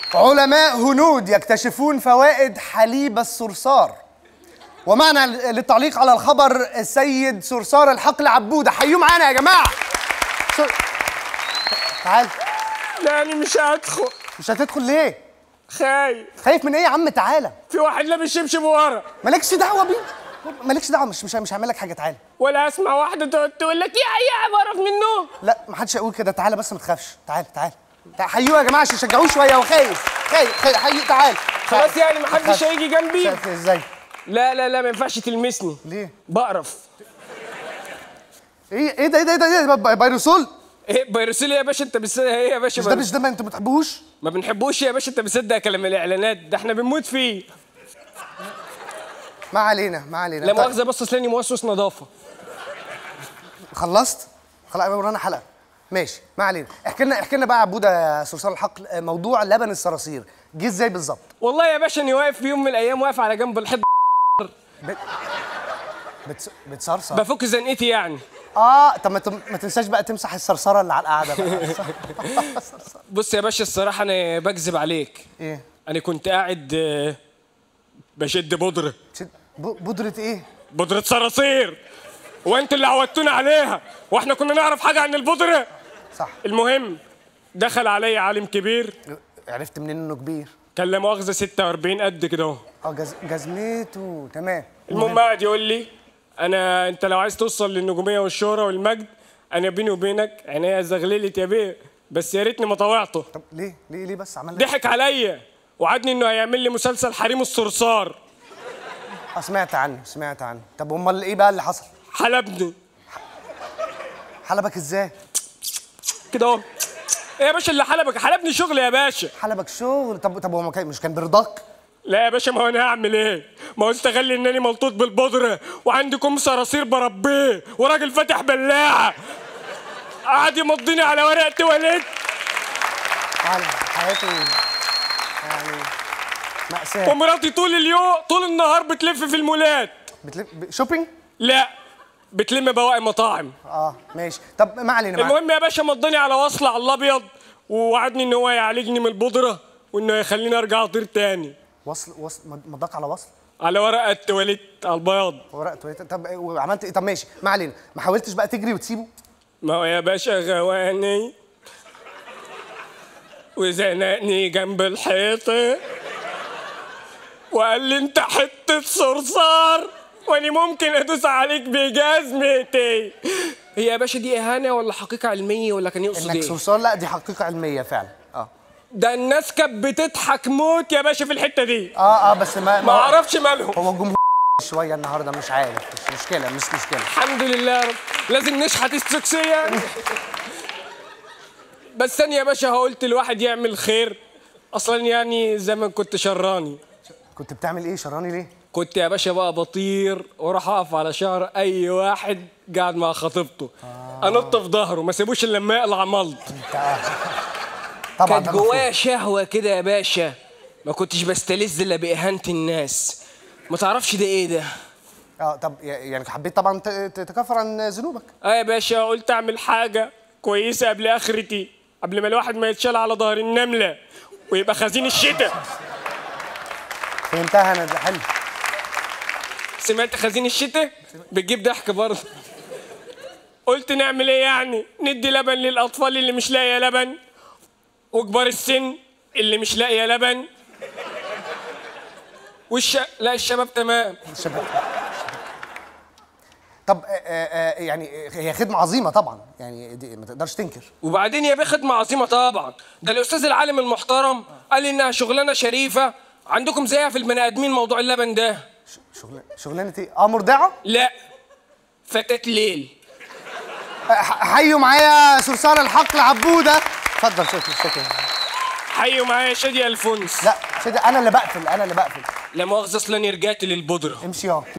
علماء هنود يكتشفون فوائد حليب الصرصار ومعنا للتعليق على الخبر السيد صرصار الحقل عبودة حيوا معانا يا جماعة صر... تعال لا انا مش هدخل مش هتدخل ليه؟ خايف خايف من ايه يا عم تعالى في واحد لابس شبشب ورا مالكش دعوة بيه مالكش دعوة مش مش مش هعمل لك حاجة تعالى ولا اسمع واحده تقعد تقول لك يا يا بعرف منه لا ما حدش هيقول كده تعالى بس ما تخافش تعالى تعالى تع- حيوه يا جماعة عشان شجعوه شوية هو خايف خايف خايف حي تعال خلاص يعني محدش هيجي جنبي شايف ازاي؟ لا لا لا ما ينفعش تلمسني ليه؟ بقرف ايه ايه ده ايه ده ايه ده, إيه ده؟ ب- بايروسول ايه فيروسيل يا باشا انت بتصدق ايه يا باشا مش ده مش ده ما انتوا ما بتحبوش ما بنحبوش يا باشا انت بتصدق كلام الاعلانات ده احنا بنموت فيه ما علينا ما علينا لا طيب، مؤاخذه بص اصل أنا موسوس نظافه خلصت خلاص ورانا حلقه ماشي ما علينا احكي لنا احكي لنا بقى يا عبوده يا صرصار الحقل آه، موضوع لبن الصراصير جه ازاي بالظبط والله يا باشا اني واقف في يوم من الايام واقف على جنب الحيط بتس... بتصرصر بفك زنقتي يعني اه طب ما, تم... ما تنساش بقى تمسح الصرصره اللي على القعده بقى بص يا باشا الصراحه انا بكذب عليك ايه انا كنت قاعد آه، بشد بودره شد- ب- بودره ايه بودره صراصير وانتوا اللي عودتونا عليها واحنا كنا نعرف حاجه عن البودره صح المهم دخل عليا عالم كبير عرفت منين انه كبير كان لا مؤاخذه 46 قد كده اهو اه جز... جزمته تمام المهم قاعد يقول لي انا انت لو عايز توصل للنجوميه والشهره والمجد انا بيني وبينك عينيا زغللت يا بيه بس يا ريتني ما طوعته طب ليه ليه ليه بس عمل ضحك عليا وعدني انه هيعمل لي مسلسل حريم الصرصار اه سمعت عنه سمعت عنه طب امال ايه بقى اللي حصل حلبني حلبك ازاي كده اهو ايه يا باشا اللي حلبك حلبني شغل يا باشا حلبك شغل طب طب هو ما كان- مش كان برضاك لا يا باشا ما هو انا هعمل ايه ما هو استغل انني ملطوط بالبودره وعندي كم صراصير بربيه وراجل فاتح بلاعه قعد يمضيني على ورقه تواليت حال- حياته يعني مأساة ومراتي طول اليوم طول النهار بتلف في المولات بتلف ب- شوبينج لا بتلم بواقي مطاعم اه ماشي طب ما علينا ما علينا. المهم يا باشا مضاني على وصل على الابيض ووعدني ان هو يعالجني من البودره وانه يخليني ارجع اطير تاني وصل وصل مد- مضاك على وصل على ورقه تواليت على البياض ورقه تويتر طب إيه، وعملت ايه طب ماشي ما علينا ما حاولتش بقى تجري وتسيبه ما هو يا باشا غواني وزنقني جنب الحيطة وقال لي انت حتة صرصار واني ممكن ادوس عليك بجزمتي هي يا باشا دي اهانة ولا حقيقة علمية ولا كان يقصد انك ايه؟ صرصار لا دي حقيقه علميه فعلا اه ده الناس كانت بتضحك موت يا باشا في الحتة دي اه اه بس ما ما اعرفش مالهم هو الجمهور شويه النهارده مش عارف مش مشكله مش مشكله الحمد لله يا رب لازم نشحت السكسية بس انا يا باشا قلت الواحد يعمل خير اصلا يعني زمان كنت شراني كنت بتعمل ايه شراني ليه كنت يا باشا بقى بطير واروح اقف على شعر اي واحد قاعد مع خطيبته انط في ظهره ما سيبوش الا لما يقلع ملط طبعا كانت ده مفروض. جوايا شهوه كده يا باشا ما كنتش بستلذ الا باهانه الناس ما تعرفش ده ايه ده اه طب يعني حبيت طبعا ت- ت- تكفر عن ذنوبك اه يا باشا قلت اعمل حاجه كويسه قبل اخرتي قبل ما الواحد ما يتشال على ظهر النمله ويبقى خزين الشتاء فهمتها انا ده حلو سمعت خزين الشتاء بتجيب ضحك برضه قلت نعمل ايه يعني ندي لبن للاطفال اللي مش لاقيه لبن وكبار السن اللي مش لاقيه لبن والش لا الشباب تمام الشباب طب آه، آه، آه، يعني هي خدمه عظيمه طبعا يعني دي ما تقدرش تنكر وبعدين يا بيه خدمه عظيمه طبعا ده الاستاذ العالم المحترم قال لي انها شغلانه شريفه عندكم زيها في البني ادمين موضوع اللبن ده شغل شغلانه ايه اه مرضعه لا فتاة ليل آه، ح- حيوا معايا صرصار الحقل عبوده اتفضل شكرا شكرا حيوا معايا شادي الفونس لا شدي انا اللي بقفل انا اللي بقفل لا مؤاخذه اصلا رجعت للبودره امشي اه